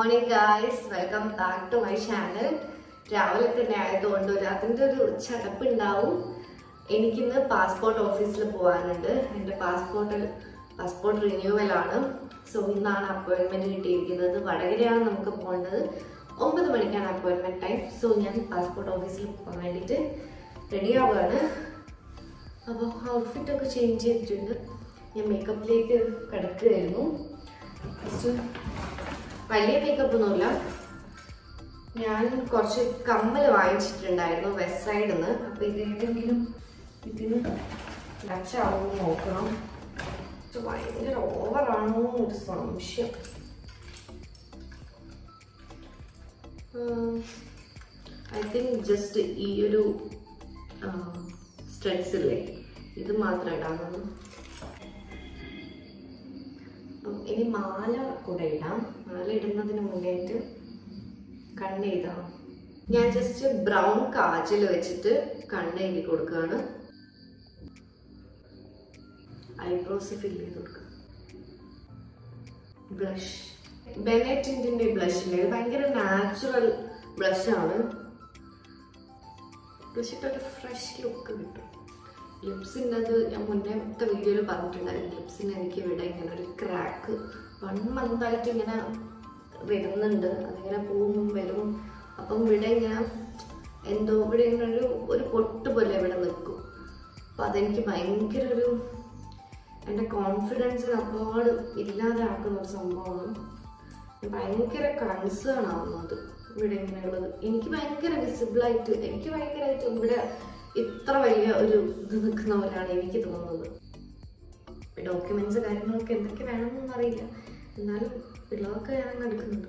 Morning guys welcome back to my channel രാവിലെ തന്നെ ആയതുകൊണ്ട് ഒരു അതിൻ്റെ ഒരു ചടപ്പുണ്ടാവും എനിക്കിന്ന് പാസ്പോർട്ട് ഓഫീസിൽ പോകാനുണ്ട് എൻ്റെ പാസ്പോർട്ട് പാസ്പോർട്ട് റിന്യൂവൽ ആണ് സോ ഇന്നാണ് അപ്പോയിൻമെന്റ് കിട്ടിയിരിക്കുന്നത് വടകരയാണ് നമുക്ക് പോകേണ്ടത് ഒമ്പത് മണിക്കാണ് അപ്പോയിൻമെന്റ് ടൈം സോ ഞാൻ പാസ്പോർട്ട് ഓഫീസിൽ പോകാൻ വേണ്ടിയിട്ട് റെഡി ആവുകയാണ് അപ്പോൾ ഔട്ട്ഫിറ്റ് ഒക്കെ ചേഞ്ച് ചെയ്തിട്ടുണ്ട് ഞാൻ മേക്കപ്പിലേക്ക് കിടക്കുകയായിരുന്നു Just വലിയ മേക്കപ്പ് ഒന്നുമില്ല ഞാൻ കുറച്ച് കമ്മൽ വാങ്ങിച്ചിട്ടുണ്ടായിരുന്നു വെസ്റ്റ് സൈഡിൽ നിന്ന് അപ്പൊ ഇത് ഏതെങ്കിലും ഇതിന് മാച്ചാവുമെന്ന് നോക്കണം ഇത് ഭയങ്കര ഓവറാണോ ഒരു സംശയം ഐ തിങ്ക് ജസ്റ്റ് ഈ ഒരു സ്റ്റഡ്സ് ഇല്ലേ ഇത് മാത്രം ഇടാമെന്ന് അപ്പം ഇനി മാല കൂടെ ഇടാം മാല ഇടുന്നതിന് മുന്നേറ്റ് കണ്ണെഴുതാം ഞാൻ ജസ്റ്റ് ബ്രൗൺ കാജൽ വെച്ചിട്ട് കണ്ണെഴുതി കൊടുക്കുകയാണ് ഐബ്രോസ് ഫിൽ ചെയ്ത് കൊടുക്കുക ബ്ലഷ് ബെനറ്റിൻ്റെ ബ്ലഷ് ഇല്ലേ ഇത് ഭയങ്കര നാച്ചുറൽ ബ്ലഷാണ് ബ്ലഷിട്ടൊരു ഫ്രഷ് ലുക്ക് കിട്ടും ലിപ്സിൻ്റെ അത് ഞാൻ മുന്നേത്തെ വീഡിയോയിൽ പറഞ്ഞിട്ടുണ്ടായിരുന്നു ലിപ്സിന് എനിക്ക് ഇവിടെ ഇങ്ങനെ ഒരു ക്രാക്ക് വൺ മന്തായിട്ട് ഇങ്ങനെ വരുന്നുണ്ട് അതിങ്ങനെ പോവും വരും അപ്പം ഇവിടെ ഇങ്ങനെ എന്തോ ഇവിടെ ഇങ്ങനെ ഒരു ഒരു പൊട്ട് പോലെ ഇവിടെ നിൽക്കും അപ്പം അതെനിക്ക് ഭയങ്കര ഒരു എൻ്റെ കോൺഫിഡൻസിന് ഒരുപാട് ഇല്ലാതാക്കുന്ന ഒരു സംഭവമാണ് ഭയങ്കര കൺസേൺ ആവുന്നത് ഇവിടെ ഇങ്ങനെയുള്ളത് എനിക്ക് ഭയങ്കര വിസിബിളായിട്ട് എനിക്ക് ഭയങ്കരമായിട്ട് ഇവിടെ ഇത്ര വലിയ ഒരു ഇത് നിൽക്കുന്ന പോലെയാണ് എനിക്ക് തോന്നുന്നത് ഡോക്യുമെന്റ്സ് കാര്യങ്ങളൊക്കെ എന്തൊക്കെ വേണമെന്നൊന്നും അറിയില്ല എന്നാലും പിള്ളേർക്ക് ഞാൻ എടുക്കുന്നുണ്ട്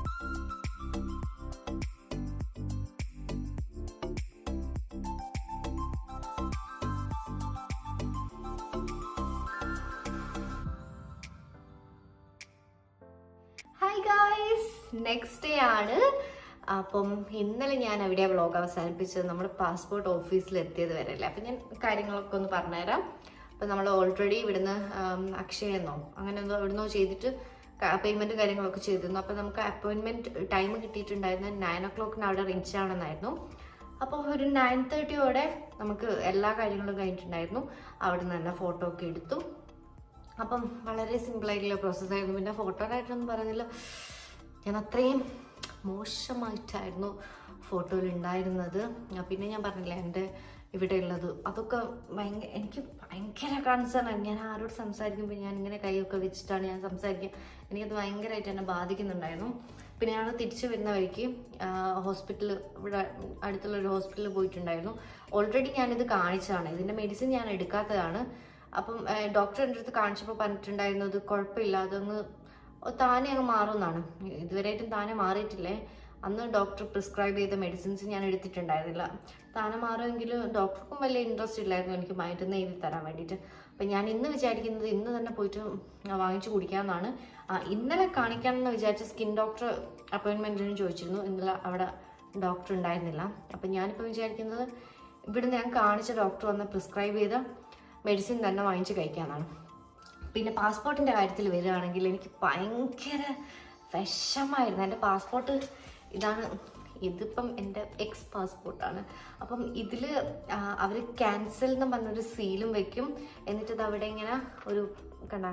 ഹായ് ഗായ്സ് നെക്സ്റ്റ് ഡേ ആണ് അപ്പം ഇന്നലെ ഞാൻ എവിടെയാണ് വ്ളോഗ് അവസാനിപ്പിച്ചത് നമ്മുടെ പാസ്പോർട്ട് ഓഫീസിൽ എത്തിയത് വരെ അല്ലേ അപ്പം ഞാൻ കാര്യങ്ങളൊക്കെ ഒന്ന് പറഞ്ഞുതരാം അപ്പം നമ്മൾ ഓൾറെഡി ഇവിടുന്ന് അക്ഷയെന്നോ അങ്ങനെ എന്തോ ഇവിടുന്നോ ചെയ്തിട്ട് പേയ്മെൻറ്റ് കാര്യങ്ങളൊക്കെ ചെയ്തിരുന്നു അപ്പം നമുക്ക് അപ്പോയിൻമെൻറ്റ് ടൈം കിട്ടിയിട്ടുണ്ടായിരുന്നത് നയൻ ഒ ക്ലോക്കിന് അവിടെ റീച്ച് ആണെന്നായിരുന്നു അപ്പോൾ ഒരു നയൻ തേർട്ടിയോടെ നമുക്ക് എല്ലാ കാര്യങ്ങളും കഴിഞ്ഞിട്ടുണ്ടായിരുന്നു അവിടെ നിന്ന് തന്നെ ഫോട്ടോ ഒക്കെ എടുത്തു അപ്പം വളരെ സിമ്പിളായിട്ടുള്ള പ്രോസസ്സായിരുന്നു പിന്നെ ഫോട്ടോയിലായിട്ടൊന്നും പറഞ്ഞില്ല ഞാൻ അത്രയും മോശമായിട്ടായിരുന്നു ഫോട്ടോയിൽ ഉണ്ടായിരുന്നത് ആ, പിന്നെ ഞാൻ പറഞ്ഞില്ല എൻ്റെ ഇവിടെ ഉള്ളത് അതൊക്കെ ഭയങ്കര എനിക്ക് ഭയങ്കര കൺസേൺ ആണ് ഞാൻ ആരോട് സംസാരിക്കുമ്പോൾ ഞാൻ ഇങ്ങനെ കൈയൊക്കെ വെച്ചിട്ടാണ് ഞാൻ സംസാരിക്കുക എനിക്കത് ഭയങ്കരമായിട്ട് എന്നെ ബാധിക്കുന്നുണ്ടായിരുന്നു പിന്നെ ഞാൻ തിരിച്ചു വരുന്ന വഴിക്ക് ഹോസ്പിറ്റൽ ഇവിടെ അടുത്തുള്ള ഒരു ഹോസ്പിറ്റലിൽ പോയിട്ടുണ്ടായിരുന്നു ഓൾറെഡി ഞാനിത് കാണിച്ചതാണ് ഇതിൻ്റെ മെഡിസിൻ ഞാൻ എടുക്കാത്തതാണ് അപ്പം ഡോക്ടർ എൻ്റെ അടുത്ത് കാണിച്ചപ്പോൾ പറഞ്ഞിട്ടുണ്ടായിരുന്നു ഇത് കുഴപ്പമില്ല അതങ്ങ് താനെ അങ്ങ് മാറുമെന്നാണ് ഇതുവരെയായിട്ടും താനെ മാറിയിട്ടില്ലേ അന്ന് ഡോക്ടർ പ്രിസ്ക്രൈബ് ചെയ്ത മെഡിസിൻസ് ഞാൻ എടുത്തിട്ടുണ്ടായിരുന്നില്ല താനെ മാറുമെങ്കിൽ ഡോക്ടർക്കും വലിയ ഇൻട്രസ്റ്റ് ഇല്ലായിരുന്നു എനിക്ക് മരുന്ന് എഴുതി തരാൻ വേണ്ടിയിട്ട് അപ്പം ഞാൻ ഇന്ന് വിചാരിക്കുന്നത് ഇന്ന് തന്നെ പോയിട്ട് വാങ്ങിച്ചു കുടിക്കാമെന്നാണ് ആ, ഇന്നലെ കാണിക്കാമെന്ന് വിചാരിച്ച സ്കിൻ ഡോക്ടർ അപ്പോയിൻമെൻറ്റിന് ചോദിച്ചിരുന്നു ഇന്നലെ അവിടെ ഡോക്ടർ ഉണ്ടായിരുന്നില്ല അപ്പം ഞാനിപ്പോൾ വിചാരിക്കുന്നത് ഇവിടുന്ന് ഞാൻ കാണിച്ച ഡോക്ടർ വന്ന് പ്രിസ്ക്രൈബ് ചെയ്ത മെഡിസിൻ തന്നെ വാങ്ങിച്ച് കഴിക്കാമെന്നാണ് പിന്നെ പാസ്പോർട്ടിൻ്റെ കാര്യത്തിൽ വരികയാണെങ്കിൽ എനിക്ക് ഭയങ്കര വിഷമായിരുന്നു എൻ്റെ പാസ്പോർട്ട് ഇതാണ് ഇതിപ്പം എൻ്റെ എക്സ് പാസ്പോർട്ടാണ് അപ്പം ഇതിൽ അവർ ക്യാൻസൽ എന്ന് പറഞ്ഞൊരു സീലും വെക്കും എന്നിട്ട് ഇത് അവിടെ ഇങ്ങനെ ഒരു കണ്ട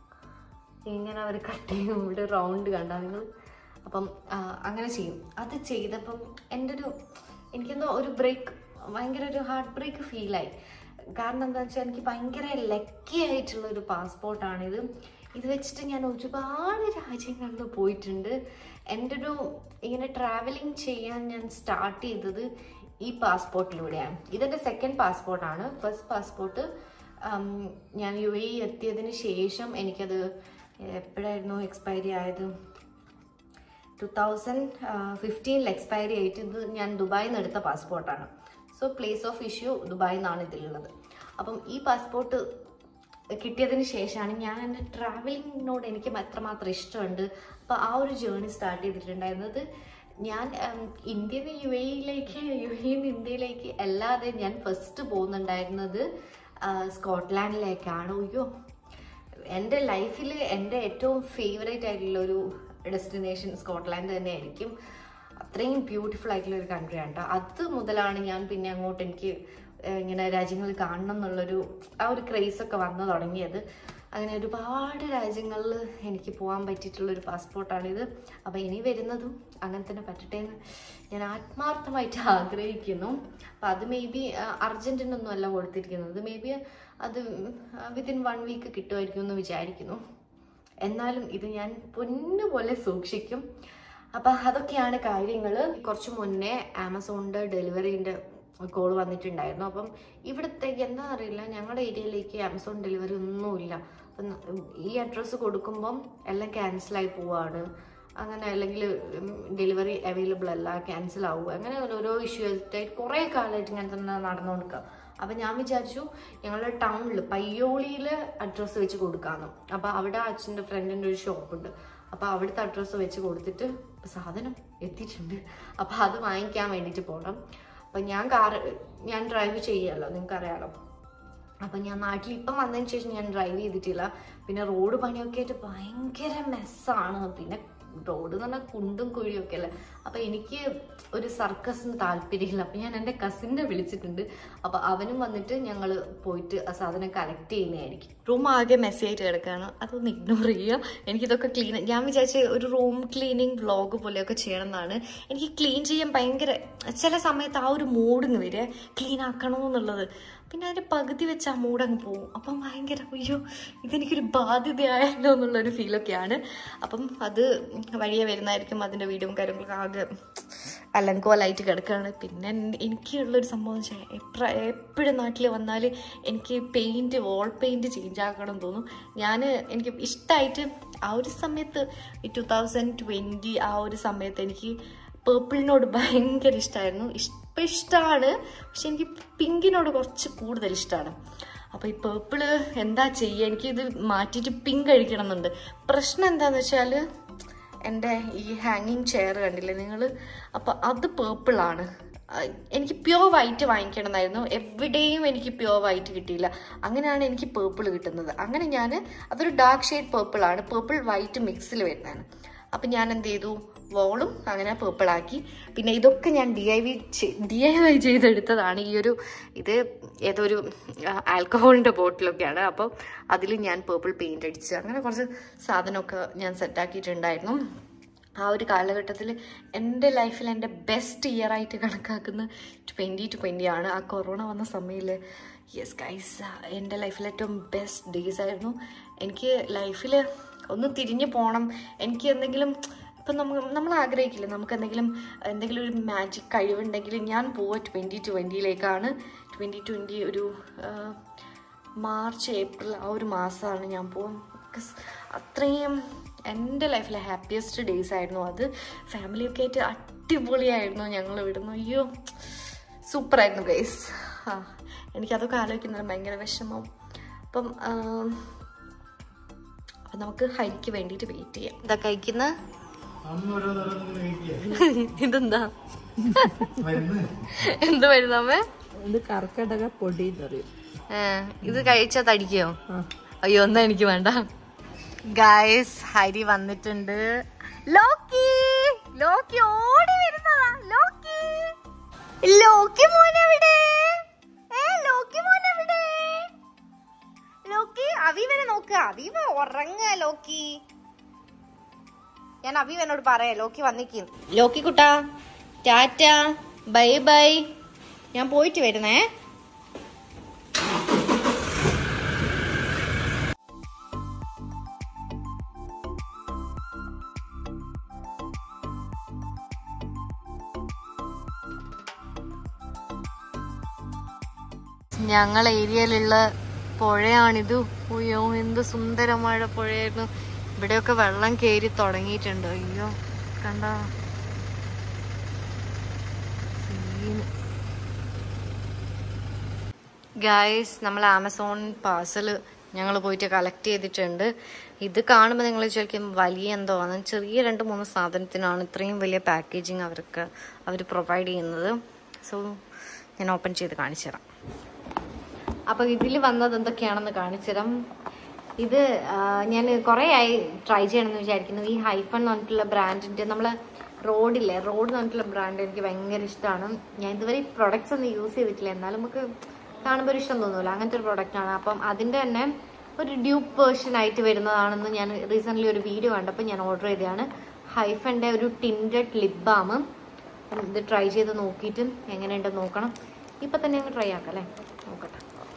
ഇങ്ങനെ അവർ കട്ട് ചെയ്യും ഇവിടെ റൗണ്ട് കണ്ട നിങ്ങൾ അപ്പം ആ, അങ്ങനെ ചെയ്യും അത് ചെയ്തപ്പം എൻ്റെ ഒരു എനിക്കെന്തോ ഒരു ബ്രേക്ക് ഭയങ്കര ഒരു ഹാർട്ട് ബ്രേക്ക് ഫീലായി കാരണം എന്താ വെച്ചാൽ എനിക്ക് ഭയങ്കര ലക്കി ആയിട്ടുള്ള ഒരു പാസ്പോർട്ടാണിത് ഇത് വെച്ചിട്ട് ഞാൻ ഒരുപാട് രാജ്യങ്ങളിൽ പോയിട്ടുണ്ട് എൻ്റെ ഒരു ഇങ്ങനെ ട്രാവലിംഗ് ചെയ്യാൻ ഞാൻ സ്റ്റാർട്ട് ചെയ്തത് ഈ പാസ്പോർട്ടിലൂടെയാണ് ഇതെൻ്റെ സെക്കൻഡ് പാസ്പോർട്ടാണ് ഫസ്റ്റ് പാസ്പോർട്ട് ഞാൻ യു എ എത്തിയതിന് ശേഷം എനിക്കത് എപ്പോഴായിരുന്നു എക്സ്പയറി ആയത് ടു തൗസൻഡ് ഫിഫ്റ്റീനിൽ എക്സ്പയറി ആയിട്ട് ഇത് ഞാൻ ദുബായിൽ നിന്ന് എടുത്ത പാസ്പോർട്ടാണ് സോ പ്ലേസ് ഓഫ് ഇഷ്യൂ ദുബായിൽ നിന്നാണ് ഇതിലുള്ളത് അപ്പം ഈ പാസ്പോർട്ട് കിട്ടിയതിന് ശേഷമാണ് ഞാൻ എൻ്റെ ട്രാവലിങ്ങിനോട് എനിക്ക് എത്രമാത്രം ഇഷ്ടമുണ്ട് അപ്പോൾ ആ ഒരു ജേർണി സ്റ്റാർട്ട് ചെയ്തിട്ടുണ്ടായിരുന്നത് ഞാൻ ഇന്ത്യയിൽ നിന്ന് യു എയിലേക്ക് യു എയിൽ നിന്ന് ഇന്ത്യയിലേക്ക് അല്ലാതെ ഞാൻ ഫസ്റ്റ് പോകുന്നുണ്ടായിരുന്നത് ആ, സ്കോട്ട്ലാൻഡിലേക്കാണ് അയ്യോ എൻ്റെ ലൈഫിൽ എൻ്റെ ഏറ്റവും ഫേവറേറ്റ് ആയിട്ടുള്ള ഒരു ഡെസ്റ്റിനേഷൻ സ്കോട്ട്ലാൻഡ് തന്നെ ആയിരിക്കും അത്രയും ബ്യൂട്ടിഫുൾ ആയിട്ടുള്ള ഒരു കൺട്രിയാണ് കേട്ടോ അത് മുതലാണ് ഞാൻ പിന്നെ അങ്ങോട്ട് എനിക്ക് ഏഹ്, ഇങ്ങനെ രാജ്യങ്ങൾ കാണണം എന്നുള്ളൊരു ആ ഒരു ക്രേസ് ഒക്കെ വന്നു തുടങ്ങിയത് അങ്ങനെ ഒരുപാട് രാജ്യങ്ങളിൽ എനിക്ക് പോകാൻ പറ്റിയിട്ടുള്ളൊരു പാസ്പോർട്ടാണിത് അപ്പോൾ ഇനി വരുന്നതും അങ്ങനെ തന്നെ പറ്റട്ടെ എന്ന് ഞാൻ ആത്മാർത്ഥമായിട്ട് ആഗ്രഹിക്കുന്നു അപ്പം അത് മേ ബി അർജൻറ്റിനൊന്നും അല്ല കൊടുത്തിരിക്കുന്നത് മേ ബി അത് വിത്തിൻ വൺ വീക്ക് കിട്ടുമായിരിക്കും എന്ന് വിചാരിക്കുന്നു എന്നാലും ഇത് ഞാൻ പൊന്നുപോലെ സൂക്ഷിക്കും അപ്പം അതൊക്കെയാണ് കാര്യങ്ങൾ കുറച്ച് മുന്നേ ആമസോണിൻ്റെ ഡെലിവറിൻ്റെ കോൾ വന്നിട്ടുണ്ടായിരുന്നു അപ്പം ഇവിടത്തേക്ക് എന്താണെന്നറിയില്ല ഞങ്ങളുടെ ഏരിയയിലേക്ക് ആമസോൺ ഡെലിവറി ഒന്നുമില്ല അപ്പം ഈ അഡ്രസ്സ് കൊടുക്കുമ്പം എല്ലാം ക്യാൻസലായി പോവാണ് അങ്ങനെ അല്ലെങ്കിൽ ഡെലിവറി അവൈലബിൾ അല്ല ക്യാൻസൽ ആവുക അങ്ങനെ ഓരോ ഇഷ്യൂ ആയിട്ട് കുറേ കാലമായിട്ട് ഇങ്ങനെ തന്നെ നടന്നുകൊടുക്കുക അപ്പം ഞാൻ വിചാരിച്ചു ഞങ്ങളുടെ ടൗണിൽ പയ്യോളിയിൽ അഡ്രസ്സ് വെച്ച് കൊടുക്കാമെന്ന് അപ്പം അവിടെ അച്ഛൻ്റെ ഫ്രണ്ടിൻ്റെ ഒരു ഷോപ്പുണ്ട് അപ്പോൾ അവിടുത്തെ അഡ്രസ്സ് വെച്ച് കൊടുത്തിട്ട് ഇപ്പം സാധനം എത്തിയിട്ടുണ്ട് അപ്പം അത് വാങ്ങിക്കാൻ വേണ്ടിയിട്ട് പോകണം അപ്പം ഞാൻ കാർ ഞാൻ ഡ്രൈവ് ചെയ്യുമല്ലോ നിങ്ങൾക്കറിയാലോ അപ്പം ഞാൻ നാട്ടിൽ ഇപ്പം വന്നതിന് ശേഷം ഞാൻ ഡ്രൈവ് ചെയ്തിട്ടില്ല പിന്നെ റോഡ് പണിയൊക്കെ ആയിട്ട് ഭയങ്കര മെസ്സാണ് പിന്നെ റോഡ് എന്ന് പറഞ്ഞാൽ കുണ്ടും കുഴിയൊക്കെ അല്ലേ അപ്പം എനിക്ക് ഒരു സർക്കസിന് താല്പര്യമില്ല അപ്പം ഞാൻ എൻ്റെ കസിനെ വിളിച്ചിട്ടുണ്ട് അപ്പം അവനും വന്നിട്ട് ഞങ്ങൾ പോയിട്ട് ആ സാധനം കളക്ട് ചെയ്യുന്നതായിരിക്കും റൂം ആകെ മെസ്സി ആയിട്ട് കിടക്കുകയാണ് അതൊന്ന് ഇഗ്നോർ ചെയ്യുക എനിക്കിതൊക്കെ ക്ലീൻ ഞാൻ വിചാരിച്ച ഒരു റൂം ക്ലീനിങ് വ്ളോഗ് പോലെയൊക്കെ ചെയ്യണം എന്നാണ് എനിക്ക് ക്ലീൻ ചെയ്യാൻ ഭയങ്കര ചില സമയത്ത് ആ ഒരു മൂഡിങ് വരെ ക്ലീൻ ആക്കണമെന്നുള്ളത് പിന്നെ അതിൻ്റെ പകുതി വെച്ച് ആ മൂടങ്ങ് പോവും അപ്പം ഭയങ്കര അയ്യോ ഇതെനിക്കൊരു ബാധ്യതയായല്ലോ എന്നുള്ളൊരു ഫീലൊക്കെയാണ് അപ്പം അത് വഴിയെ വരുന്നതായിരിക്കും അതിൻ്റെ വീടും കാര്യങ്ങളൊക്കെ ആകെ അലങ്കോലായിട്ട് കിടക്കുകയാണ് പിന്നെ എൻ- എനിക്കുള്ളൊരു സംഭവം എന്ന് വെച്ചാൽ എപ്പോഴ എപ്പോഴും നാട്ടിൽ വന്നാൽ എനിക്ക് പെയിൻറ്റ് വാൾ പെയിൻറ്റ് ചേഞ്ച് ആക്കണം എന്ന് തോന്നും ഞാൻ എനിക്ക് ഇഷ്ടമായിട്ട് ആ ഒരു സമയത്ത് ടു തൗസൻഡ് ട്വൻറ്റി ആ ഒരു സമയത്ത് എനിക്ക് പേർപ്പിളിനോട് ഭയങ്കര ഇഷ്ടമായിരുന്നു ഇപ്പം ഇഷ്ടമാണ് പക്ഷെ എനിക്ക് പിങ്കിനോട് കുറച്ച് കൂടുതൽ ഇഷ്ടമാണ് അപ്പോൾ ഈ പേർപ്പിള് എന്താ ചെയ്യുക എനിക്കിത് മാറ്റിയിട്ട് പിങ്ക് കഴിക്കണം എന്നുണ്ട് പ്രശ്നം എന്താണെന്ന് വെച്ചാൽ എൻ്റെ ഈ ഹാങ്ങിങ് ചെയർ കണ്ടില്ലേ നിങ്ങൾ അപ്പോൾ അത് പേർപ്പിളാണ് എനിക്ക് പ്യുവർ വൈറ്റ് വാങ്ങിക്കണം എന്നായിരുന്നു എവിടെയും എനിക്ക് പ്യുവർ വൈറ്റ് കിട്ടിയില്ല അങ്ങനെയാണ് എനിക്ക് പേർപ്പിൾ കിട്ടുന്നത് അങ്ങനെ ഞാൻ അതൊരു ഡാർക്ക് ഷെയ്ഡ് പേർപ്പിൾ ആണ് പേർപ്പിൾ വൈറ്റ് മിക്സിൽ വരുന്നതാണ് അപ്പം ഞാൻ എന്ത് ചെയ്തു വോളും അങ്ങനെ പേർപ്പിൾ ആക്കി പിന്നെ ഇതൊക്കെ ഞാൻ D I V D I Y ചെയ്തെടുത്തതാണ് ഈ ഒരു ഇത് ഏതൊരു ആൽക്കഹോളിൻ്റെ ബോട്ടിലൊക്കെയാണ് അപ്പോൾ അതിൽ ഞാൻ പേർപ്പിൾ പെയിൻ്റ് അടിച്ച് അങ്ങനെ കുറച്ച് സാധനമൊക്കെ ഞാൻ സെറ്റാക്കിയിട്ടുണ്ടായിരുന്നു ആ ഒരു കാലഘട്ടത്തിൽ എൻ്റെ ലൈഫിൽ എൻ്റെ ബെസ്റ്റ് ഇയർ ആയിട്ട് കണക്കാക്കുന്ന ട്വൻറ്റി ട്വൻറ്റി ആണ് ആ കൊറോണ വന്ന സമയത്തിൽ യെസ് ഗൈസ് എൻ്റെ ലൈഫിൽ ഏറ്റവും ബെസ്റ്റ് ഡേയ്സ് ആയിരുന്നു എനിക്ക് ലൈഫിൽ ഒന്ന് തിരിഞ്ഞു പോകണം എനിക്ക് എന്തെങ്കിലും ഇപ്പം നമ്മൾ നമ്മൾ ആഗ്രഹിക്കില്ല നമുക്ക് എന്തെങ്കിലും എന്തെങ്കിലും ഒരു മാജിക് കഴിവുണ്ടെങ്കിൽ ഞാൻ പോവുക ട്വൻറ്റി ട്വൻറ്റിയിലേക്കാണ് ട്വൻറ്റി ട്വൻറ്റി ഒരു ആ, മാർച്ച് ഏപ്രിൽ ആ ഒരു മാസമാണ് ഞാൻ പോകും ബിക്കോസ് അത്രയും എൻ്റെ ലൈഫിലെ ഹാപ്പിയസ്റ്റ് ഡേയ്സ് ആയിരുന്നു അത് ഫാമിലിയൊക്കെ ആയിട്ട് അടിപൊളിയായിരുന്നു ഞങ്ങൾ ഇവിടുന്ന് അയ്യോ സൂപ്പറായിരുന്നു ഗൈസ് ആ എനിക്കതൊക്കെ ആലോചിക്കുന്നത് ഭയങ്കര വിഷമം അപ്പം ആം, അപ്പം നമുക്ക് ഹൈക്ക് വേണ്ടിയിട്ട് വെയിറ്റ് ചെയ്യാം എന്താ കഴിക്കുന്ന അമ്മ ഓരോന്നോരോന്നിങ്ങനെ വെയിറ്റ് ചെയ്യാം ഇതെന്താ മരുന്ന് എന്ത് വരുന്നമ്മേ ഇത് കർക്കിടക പൊടി എന്ന് പറയും ഇത് കഴിച്ചാ തടിക്കോ ആ. അയ്യോ ഒന്നും എനിക്ക് വേണ്ട ഗായ്സ് ഹരി വന്നിട്ടുണ്ട് ലോക്കി ലോക്കി ഓടി വരുന്നതാ ലോക്കി ലോക്കി മോനെവിടെ ഏ ലോക്കി മോനെവിടെ ലോക്കി അവീവനെ നോക്കുക അവീവ ഉറങ്ങ ലോക്കി ഞാൻ അവീവനോട് പറയാം ലോക്കി വന്നിക്കും ലോക്കി കുട്ടാ ടാറ്റ ബൈ ബൈ ഞാൻ പോയിട്ട് വരുന്നേ ഞങ്ങൾ ഏരിയയിലുള്ള പുഴയാണിത് അയ്യോ എന്ത് സുന്ദരമായ പുഴയായിരുന്നു ഇവിടെയൊക്കെ വെള്ളം കയറി തുടങ്ങിയിട്ടുണ്ട് അയ്യോ കണ്ട ഗായ്സ് നമ്മൾ ആമസോൺ പാഴ്സൽ ഞങ്ങൾ പോയിട്ട് കളക്ട് ചെയ്തിട്ടുണ്ട് ഇത് കാണുമ്പോൾ നിങ്ങൾ വിചാരിക്കും വലിയ എന്തോ ആണ് ചെറിയ രണ്ട് മൂന്ന് സാധനത്തിനാണ് ഇത്രയും വലിയ പാക്കേജിങ് അവർക്ക് അവർ പ്രൊവൈഡ് ചെയ്യുന്നത് സോ ഞാൻ ഓപ്പൺ ചെയ്ത് കാണിച്ചു തരാം അപ്പോൾ ഇതിൽ വന്നത് എന്തൊക്കെയാണെന്ന് കാണിച്ചു തരാം ഇത് ഞാൻ കുറേ ആയി ട്രൈ ചെയ്യണമെന്ന് വിചാരിക്കുന്നു ഈ ഹൈഫൺ എന്ന് പറഞ്ഞിട്ടുള്ള ബ്രാൻഡിന്റെ നമ്മൾ റോഡില്ലേ റോഡ് എന്ന് പറഞ്ഞിട്ടുള്ള ബ്രാൻഡ് എനിക്ക് ഭയങ്കര ഇഷ്ടമാണ് ഞാൻ ഇതുവരെ ഈ പ്രൊഡക്ട്സ് ഒന്നും യൂസ് ചെയ്തിട്ടില്ല എന്നാലും നമുക്ക് കാണുമ്പോൾ ഒരു ഇഷ്ടം തോന്നുമല്ലോ അങ്ങനത്തെ ഒരു product ആണ് അപ്പം അതിന്റെ തന്നെ ഒരു ഡ്യൂപ്പ് വേർഷൻ ആയിട്ട് വരുന്നതാണെന്ന് ഞാൻ റീസെന്റ് ഒരു വീഡിയോ കണ്ടപ്പോൾ ഞാൻ ഓർഡർ ചെയ്തതാണ് ഹൈഫന്റെ ഒരു ടിൻഡഡ് ലിപ് ബാം ഇത് ട്രൈ ചെയ്ത് നോക്കിയിട്ട് എങ്ങനെയുണ്ടെന്ന് നോക്കണം ഇപ്പൊ തന്നെ അങ്ങ് ട്രൈ ആക്കാം അല്ലേ നോക്കട്ടെ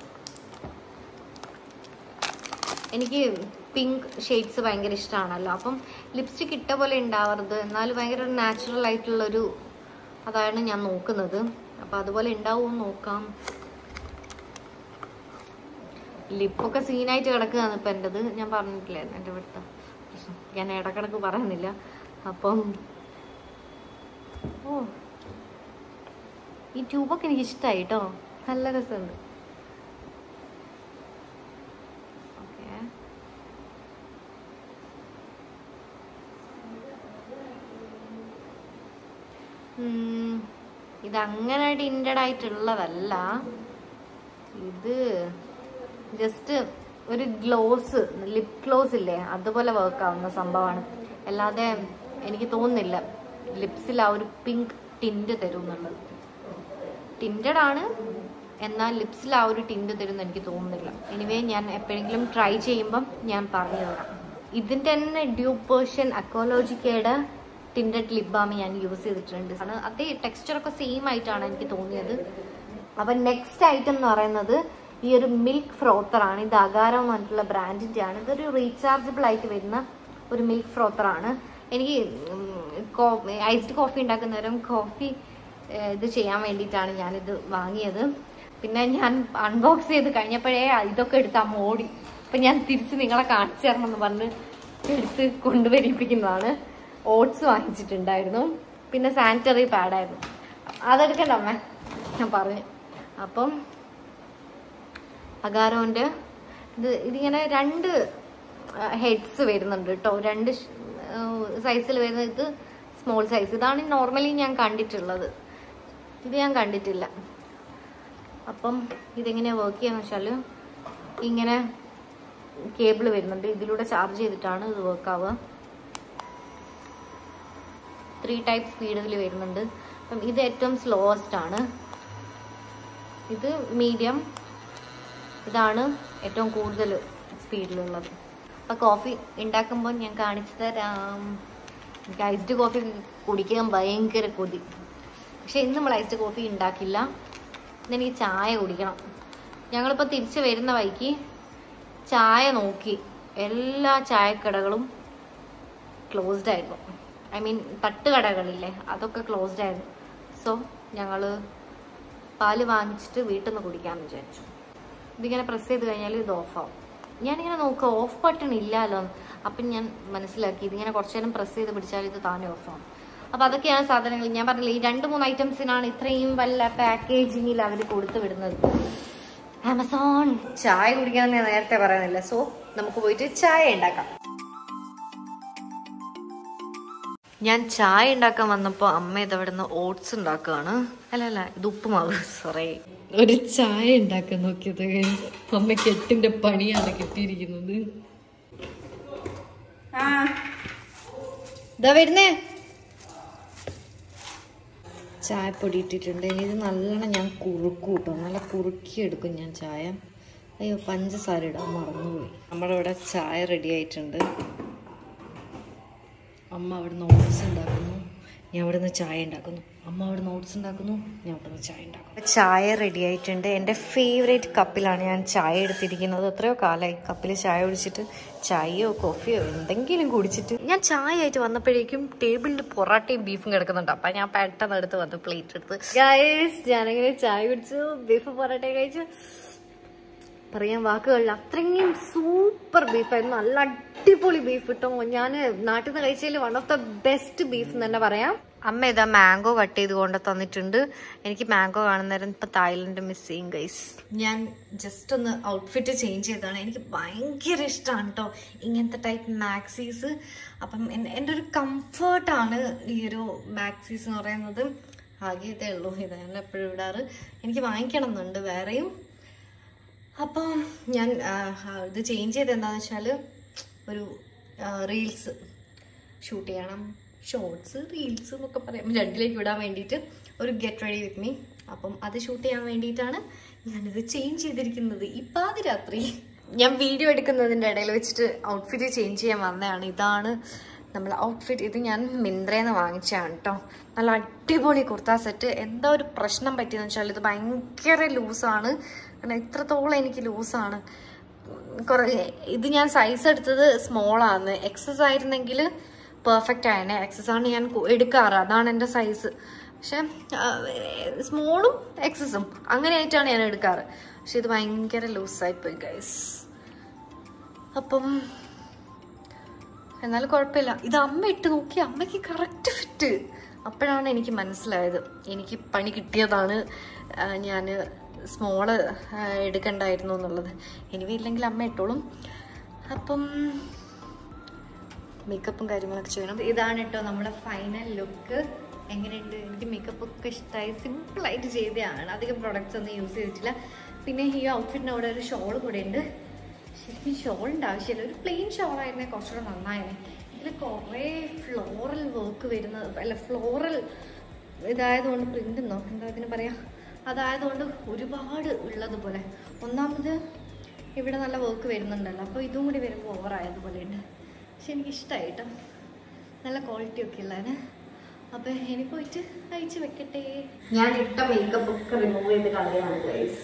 എനിക്ക് പിങ്ക് ഷെയ്ഡ്സ് ഭയങ്കര ഇഷ്ടമാണല്ലോ അപ്പം ലിപ്സ്റ്റിക് ഇട്ട പോലെ ഉണ്ടാവരുത് എന്നാൽ ഭയങ്കര നാച്ചുറൽ ആയിട്ടുള്ള ഒരു അതാണ് ഞാൻ നോക്കുന്നത് അപ്പൊ അതുപോലെ ഉണ്ടാവുമോ നോക്കാം ലിപ്പൊക്കെ സീനായിട്ട് കിടക്കുകയാണ് ഇപ്പൊ എൻ്റെത് ഞാൻ പറഞ്ഞിട്ടില്ലേ എൻ്റെ ഇവിടുത്തെ പ്രശ്നം ഞാൻ ഇടക്കിടക്ക് പറയുന്നില്ല അപ്പം ഓ ഈ ട്യൂബൊക്കെ എനിക്ക് ഇഷ്ടമായി കേട്ടോ നല്ല രസമുണ്ട് ഓക്കെ ഇത് അങ്ങനെ ടിൻഡഡ് ആയിട്ടുള്ളതല്ല ഇത് ജസ്റ്റ് ഒരു ഗ്ലോസ് ലിപ് ഗ്ലോസ് ഇല്ലേ അതുപോലെ വർക്ക് ആവുന്ന സംഭവമാണ് അല്ലാതെ എനിക്ക് തോന്നുന്നില്ല ലിപ്സിൽ ആ ഒരു പിങ്ക് ടിൻഡ് തരും എന്നുള്ളത് ടിൻഡഡ് ആണ് എന്നാൽ ലിപ്സിൽ ആ ഒരു ടിൻഡ് തരും എന്ന് എനിക്ക് തോന്നുന്നില്ല എനിവേ ഞാൻ എപ്പോഴെങ്കിലും ട്രൈ ചെയ്യുമ്പം ഞാൻ പറഞ്ഞു തരാം ഇതിന്റെ തന്നെ ഡ്യൂപ്പ് വേർഷൻ അക്കോളോജിക്കയുടെ ടിൻഡഡ് ലിപ് ബാം ഞാൻ യൂസ് ചെയ്തിട്ടുണ്ട് ആണ് അതേ ടെക്സ്ചർ ഒക്കെ സെയിം ആയിട്ടാണ് എനിക്ക് തോന്നിയത് അപ്പൊ നെക്സ്റ്റ് ഐറ്റം എന്ന് പറയുന്നത് ഈ ഒരു മിൽക്ക് ഫ്രോത്തർ ആണ് ഇത് അകാരം എന്ന് പറഞ്ഞിട്ടുള്ള ബ്രാൻഡിന്റെ ആണ് ഇതൊരു റീചാർജബിൾ ആയിട്ട് വരുന്ന ഒരു മിൽക്ക് ഫ്രോത്തർ ആണ് എനിക്ക് ഐസ്ഡ് കോഫി ഉണ്ടാക്കുന്ന നേരം കോഫി ഇത് ചെയ്യാൻ വേണ്ടിയിട്ടാണ് ഞാനിത് വാങ്ങിയത് പിന്നെ ഞാൻ അൺബോക്സ് ചെയ്ത് കഴിഞ്ഞപ്പോഴേ ഇതൊക്കെ എടുത്ത് അമ്മ ഓടി അപ്പൊ ഞാൻ തിരിച്ച് നിങ്ങളെ കാണിച്ചു തരണം എന്ന് പറഞ്ഞ് എടുത്ത് കൊണ്ടുവരിപ്പിക്കുന്നതാണ് ഓട്സ് വാങ്ങിച്ചിട്ടുണ്ടായിരുന്നു പിന്നെ സാനിറ്ററി പാഡായിരുന്നു അതെടുക്കണ്ട അമ്മ ഞാൻ പറഞ്ഞു അപ്പം അഗാരോന്റെ ഇത് ഇതിങ്ങനെ രണ്ട് ഹെഡ്സ് വരുന്നുണ്ട് കേട്ടോ രണ്ട് സൈസിൽ വരുന്ന ഇത് സ്മോൾ സൈസ് ഇതാണ് നോർമലി ഞാൻ കണ്ടിട്ടുള്ളത് ഇത് ഞാൻ കണ്ടിട്ടില്ല അപ്പം ഇതെങ്ങനെയാ വർക്ക് ചെയ്യാന്ന് വെച്ചാൽ ഇങ്ങനെ കേബിൾ വരുന്നുണ്ട് ഇതിലൂടെ ചാർജ് ചെയ്തിട്ടാണ് ഇത് വർക്ക് ആവുക ത്രീ ടൈപ്പ് സ്പീഡിൽ വരുന്നുണ്ട് അപ്പം ഇത് ഏറ്റവും സ്ലോവസ്റ്റ് ആണ് ഇത് മീഡിയം ഇതാണ് ഏറ്റവും കൂടുതൽ സ്പീഡിലുള്ളത് അപ്പം കോഫി ഉണ്ടാക്കുമ്പോൾ ഞാൻ കാണിച്ചു തരാം എനിക്ക് ഐസ്ഡ് കോഫി കുടിക്കാൻ ഭയങ്കര കൊതി പക്ഷെ ഇന്ന് നമ്മൾ ഐസ്ഡ് കോഫി ഉണ്ടാക്കില്ല ഇന്ന് എനിക്ക് ചായ കുടിക്കണം ഞങ്ങളിപ്പോൾ തിരിച്ച് വരുന്ന വഴിക്ക് ചായ നോക്കി എല്ലാ ചായക്കടകളും ക്ലോസ്ഡ് ആയിരുന്നു ഐ മീൻ തട്ടുകടകളില്ലേ അതൊക്കെ ക്ലോസ്ഡ് ആയിരുന്നു സോ ഞങ്ങൾ പാല് വാങ്ങിച്ചിട്ട് വീട്ടിൽ നിന്ന് കുടിക്കാമെന്ന് വിചാരിച്ചു ഇതിങ്ങനെ പ്രസ് ചെയ്ത് കഴിഞ്ഞാൽ ഇത് ഓഫാവും ഞാനിങ്ങനെ നോക്കുക ഓഫ് ബട്ടൺ ഇല്ലല്ലോ അപ്പം ഞാൻ മനസ്സിലാക്കി ഇതിങ്ങനെ കുറച്ചു നേരം പ്രസ് ചെയ്ത് പിടിച്ചാൽ ഇത് താനെ ഓഫാവും അപ്പം അതൊക്കെയാണ് സാധനങ്ങൾ ഞാൻ പറഞ്ഞില്ല ഈ രണ്ട് മൂന്ന് ഐറ്റംസിനാണ് ഇത്രയും വല്ല പാക്കേജിങ്ങിൽ അവർ കൊടുത്തു വിടുന്നത് ആമസോൺ ചായ കുടിക്കാമെന്ന് ഞാൻ നേരത്തെ പറയുന്നില്ല സോ നമുക്ക് പോയിട്ട് ചായ ഉണ്ടാക്കാം ഞാൻ ചായ ഉണ്ടാക്കാൻ വന്നപ്പോൾ അമ്മ ഇതവിടെ നിന്ന് ഓട്സ് ഉണ്ടാക്കുകയാണ് അല്ല അല്ല ഇത് ഉപ്പുമാവ് സോറി ഒരു ചായ ഉണ്ടാക്കാൻ നോക്കിയത് അമ്മയ്ക്ക് എട്ടിന്റെ പണിയാണ് കിട്ടിയിരിക്കുന്നത് ഇതാ വരുന്നേ ചായപ്പൊടി ഇട്ടിട്ടുണ്ട് ഇനി ഇത് നല്ലോണം ഞാൻ കുറുക്കും കേട്ടോ നല്ല കുറുക്കി എടുക്കും ഞാൻ ചായ അയ്യോ പഞ്ചസാര ഇടാൻ മറന്നുപോയി നമ്മുടെ ഇവിടെ ചായ റെഡി ആയിട്ടുണ്ട് അമ്മ അവിടുന്ന് ഓട്സ് ഉണ്ടാക്കുന്നു ഞാൻ അവിടുന്ന് ചായ ഉണ്ടാക്കുന്നു അമ്മ അവിടുന്ന് ഓട്സ് ഉണ്ടാക്കുന്നു ഞാൻ അവിടുന്ന് ചായ ഉണ്ടാക്കുന്നു ചായ റെഡി ആയിട്ടുണ്ട് എൻ്റെ ഫേവറേറ്റ് കപ്പിലാണ് ഞാൻ ചായ എടുത്തിരിക്കുന്നത് എത്രയോ കാലമായി കപ്പിൽ ചായ കുടിച്ചിട്ട് ചായയോ കോഫിയോ എന്തെങ്കിലും കുടിച്ചിട്ട് ഞാൻ ചായ ആയിട്ട് വന്നപ്പോഴേക്കും ടേബിളിൽ പൊറാട്ടയും ബീഫും കിടക്കുന്നുണ്ട് അപ്പം ഞാൻ പെട്ടെന്ന് എടുത്ത് വന്ന് പ്ലേറ്റ് എടുത്ത് ഗൈസ് ഞാനങ്ങനെ ചായ കുടിച്ചു ബീഫ് പൊറാട്ടയും കഴിച്ചു പറയാൻ വാക്കുകളില്ല അത്രയും സൂപ്പർ ബീഫായിരുന്നു നല്ല അടിപൊളി ബീഫ് കിട്ടോ ഞാൻ നാട്ടിൽ നിന്ന് കഴിച്ചതിൽ one of the best beef എന്ന് തന്നെ പറയാം അമ്മ ഇതാ മാംഗോ കട്ട് ചെയ്ത് കൊണ്ട് തന്നിട്ടുണ്ട് എനിക്ക് മാംഗോ കാണുന്നേരം ഇപ്പൊ തായ്ലൻഡ് മിസ് ചെയ്യും ഗൈസ് ഞാൻ ജസ്റ്റ് ഒന്ന് ഔട്ട്ഫിറ്റ് ചേഞ്ച് ചെയ്തതാണ് എനിക്ക് ഭയങ്കര ഇഷ്ടമാണ് കേട്ടോ ഇങ്ങനത്തെ ടൈപ്പ് മാക്സീസ് അപ്പം എൻ- എൻ്റെ ഒരു കംഫർട്ടാണ് ഈ ഒരു മാക്സീസ് എന്ന് പറയുന്നത് ആകെ ഇതേ ഉള്ളൂ ഇത് ഞാൻ എപ്പോഴും ഇടാറ് എനിക്ക് വാങ്ങിക്കണം എന്നുണ്ട് വേറെയും അപ്പം ഞാൻ ആ, ആ, ഇത് ചേഞ്ച് ചെയ്ത് എന്താണെന്ന് വെച്ചാൽ ഒരു റീൽസ് ഷൂട്ട് ചെയ്യണം ഷോർട്സ് റീൽസ് എന്നൊക്കെ പറയാം രണ്ടിലേക്ക് വിടാൻ വേണ്ടിയിട്ട് ഒരു ഗെറ്റ് റെഡി വിത്ത് മീ അപ്പം അത് ഷൂട്ട് ചെയ്യാൻ വേണ്ടിയിട്ടാണ് ഞാനിത് ചേഞ്ച് ചെയ്തിരിക്കുന്നത് ഈ പാതിരാത്രി ഞാൻ വീഡിയോ എടുക്കുന്നതിൻ്റെ ഇടയിൽ വെച്ചിട്ട് ഔട്ട്ഫിറ്റ് ചേഞ്ച് ചെയ്യാൻ വന്നതാണ് ഇതാണ് നമ്മൾ ഔട്ട്ഫിറ്റ് ഇത് ഞാൻ മിന്ത്രയിൽ നിന്ന് വാങ്ങിച്ചതാണ് കേട്ടോ നല്ല അടിപൊളി കുർത്ത സെറ്റ് എന്താ ഒരു പ്രശ്നം പറ്റിയെന്ന് വെച്ചാൽ ഇത് ഭയങ്കര ലൂസാണ് കാരണം ഇത്രത്തോളം എനിക്ക് ലൂസാണ് കുറേ ഇത് ഞാൻ സൈസ് എടുത്തത് സ്മോളാണ് എക്സസ് ആയിരുന്നെങ്കിൽ പെർഫെക്റ്റ് ആയനെ എക്സസ് ആണ് ഞാൻ കു- എടുക്കാറ് അതാണ് എൻ്റെ സൈസ് പക്ഷെ സ്മോളും എക്സസും അങ്ങനെയായിട്ടാണ് ഞാൻ എടുക്കാറ് പക്ഷെ ഇത് ഭയങ്കര ലൂസായിപ്പോയി ഗൈസ് അപ്പം എന്നാലും കുഴപ്പമില്ല ഇത് അമ്മ ഇട്ട് നോക്കി അമ്മയ്ക്ക് കറക്റ്റ് ഫിറ്റ് അപ്പോഴാണ് എനിക്ക് മനസ്സിലായത് എനിക്ക് പണി കിട്ടിയതാണ് ഞാൻ സ്മോള് എടുക്കണ്ടായിരുന്നു എന്നുള്ളത് എനിവേ ഇല്ലെങ്കിൽ അമ്മ ഇട്ടോളും അപ്പം മേക്കപ്പും കാര്യങ്ങളൊക്കെ ചെയ്യണം ഇതാണ് കേട്ടോ നമ്മുടെ ഫൈനൽ ലുക്ക് എങ്ങനെയുണ്ട് എനിക്ക് മേക്കപ്പ് ഒക്കെ ഇഷ്ടമായി സിമ്പിളായിട്ട് ചെയ്തതാണ് അധികം പ്രൊഡക്ട്സ് ഒന്നും യൂസ് ചെയ്തിട്ടില്ല പിന്നെ ഈ ഔട്ട്ഫിറ്റിൻ്റെ അവിടെ ഒരു ഷോൾ കൂടെ ഉണ്ട് ശരിക്കും ഷോളിൻ്റെ ആവശ്യമില്ല ഒരു പ്ലെയിൻ ഷോൾ ആയിരുന്നേ കുറച്ചുകൂടെ നന്നായിരുന്നു ഇതിൽ കുറേ ഫ്ലോറൽ വർക്ക് വരുന്നത് അല്ല ഫ്ലോറൽ ഇതായതുകൊണ്ട് പ്രിന്റ് എന്നോ എന്താ ഇതിന് പറയാ അതായതുകൊണ്ട് ഒരുപാട് ഉള്ളതുപോലെ ഒന്നാമത് ഇവിടെ നല്ല വർക്ക് വരുന്നുണ്ടല്ലോ അപ്പോൾ ഇതും കൂടി വരുമ്പോൾ ഓവറായതുപോലെ ഉണ്ട് പക്ഷെ എനിക്ക് ഇഷ്ടമായി കേട്ടോ നല്ല ക്വാളിറ്റി ഒക്കെ ഉള്ളതാണ് അപ്പൊ ഇനി പോയിട്ട് അയച്ചു വെക്കട്ടെ ഞാൻ ഇട്ട മേക്കപ്പ് ഒക്കെ റിമൂവ് ചെയ്ത് കളയാണ് ഗൈസ്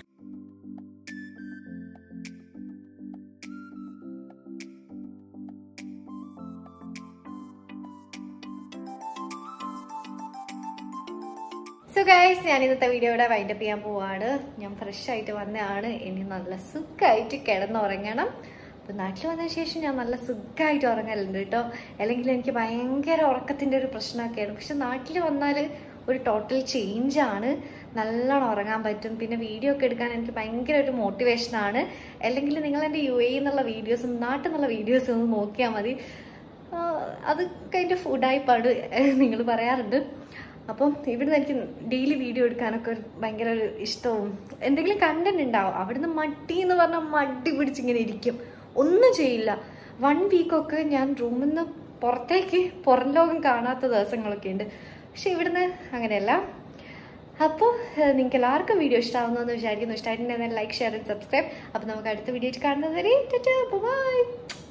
സോ ഗൈസ് ഞാൻ ഇന്നത്തെ വീഡിയോ ഇവിടെ വൈൻഡപ്പ് ചെയ്യാൻ പോവാണ് ഞാൻ ഫ്രഷ് ആയിട്ട് വന്നതാണ് ഇനി നല്ല സുഖമായിട്ട് കിടന്നുറങ്ങണം അപ്പം നാട്ടിൽ വന്നതിന് ശേഷം ഞാൻ നല്ല സുഖമായിട്ട് ഉറങ്ങലുണ്ട് കേട്ടോ അല്ലെങ്കിൽ എനിക്ക് ഭയങ്കര ഉറക്കത്തിൻ്റെ ഒരു പ്രശ്നമൊക്കെയാണ് പക്ഷെ നാട്ടിൽ വന്നാൽ ഒരു ടോട്ടൽ ചേഞ്ചാണ് നല്ലോണം ഉറങ്ങാൻ പറ്റും പിന്നെ വീഡിയോ ഒക്കെ എടുക്കാൻ എനിക്ക് ഭയങ്കര ഒരു മോട്ടിവേഷനാണ് അല്ലെങ്കിൽ നിങ്ങൾ എൻ്റെ യു എ എന്നുള്ള വീഡിയോസും നാട്ടിൽ നിന്നുള്ള വീഡിയോസും ഒന്ന് നോക്കിയാൽ മതി ആ, അത് കൈൻഡ് ഓഫ് ഫുഡായിപ്പാട് നിങ്ങൾ പറയാറുണ്ട് അപ്പം ഇവിടുന്ന് എനിക്ക് ഡെയിലി വീഡിയോ എടുക്കാനൊക്കെ ഒരു ഭയങ്കര ഒരു ഇഷ്ടവും എന്തെങ്കിലും കണ്ടന്റ് ഉണ്ടാവും അവിടുന്ന് മടി എന്ന് പറഞ്ഞാൽ മടി പിടിച്ചിങ്ങനെ ഇരിക്കും ഒന്നും ചെയ്യില്ല വൺ വീക്കൊക്കെ ഞാൻ റൂമിൽ നിന്ന് പുറത്തേക്ക് പുറം ലോകം കാണാത്ത ദിവസങ്ങളൊക്കെ ഉണ്ട് പക്ഷെ ഇവിടുന്ന് അങ്ങനെയല്ല അപ്പോൾ നിങ്ങൾക്ക് എല്ലാവർക്കും വീഡിയോ ഇഷ്ടമാവുന്നു എന്ന് വിചാരിക്കുന്നു ഇഷ്ടമായിട്ടുണ്ടെങ്കിൽ ലൈക്ക് ഷെയർ സബ്സ്ക്രൈബ് അപ്പോൾ നമുക്ക് അടുത്ത വീഡിയോ കാണുന്നത് വരെ ബൈ